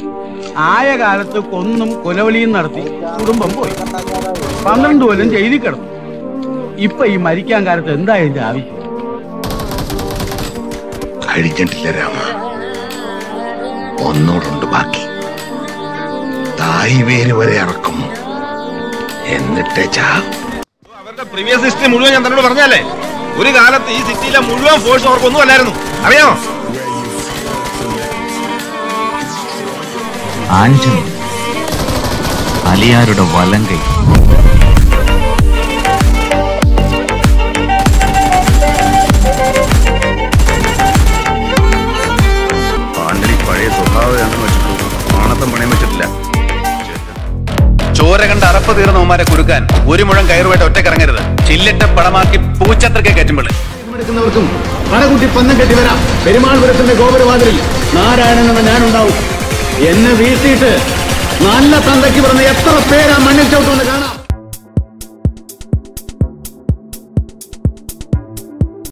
ആയ കാലത്ത് കൊന്നും കൊലവിളിയും നടത്തി കുടുംബം പോയി പന്ത്രണ്ട് കൊല്ലം ചെയ്തി കിടന്നു ഇപ്പൊ ഈ മരിക്കാൻ കാലത്ത് എന്താ ഇതിന്റെ ആവശ്യം കഴിഞ്ഞിട്ടില്ല രാമ ഒന്നോടുണ്ട് ബാക്കി തായ് വേര് വരെ ഇറക്കും എന്നിട്ടേ ചാ അവരുടെ പ്രീവിയസ് ഹിസ്റ്ററി മുഴുവൻ ഞാൻ തന്നോട് പറഞ്ഞല്ലേ ഒരു കാലത്ത് ഈ സിറ്റിയിലെ മുഴുവൻ ഫോഴ്സ് അവർക്കൊന്നും അല്ലായിരുന്നു അറിയാമോ ആഞ്ജലി അലിയാരുടെ വലങ്കൈ ആന്റണി പഴയ സ്വഭാവം എന്താണെന്ന് വെച്ചിട്ടുള്ളൂ ആണത്തം പണയം വെച്ചിട്ടില്ല ചോര കണ്ട് അറപ്പ് തീർന്നവന്മാരെ കുരുക്കാൻ ഒരു മുഴം കയറുമായിട്ട് ഒറ്റക്കിറങ്ങരുത് ചില്ലിട്ട പടമാക്കി പൂച്ചത്രക്കെ കയറ്റുമ്പോൾ എടുക്കുന്നവർക്കും കടകുട്ടി പന്നം കെട്ടി വരാം പെരുമാൾപുരത്തിന്റെ ഗോപുരവാതിലിൽ നാരായണൻ എന്ന ഞാനുണ്ടാവും എന്നെ വീഴ്ത്തിയിട്ട് നല്ല തന്തയ്ക്ക് പറഞ്ഞ എത്ര പേരാ മണ്ണിൽ ചവിട്ടുമെന്ന്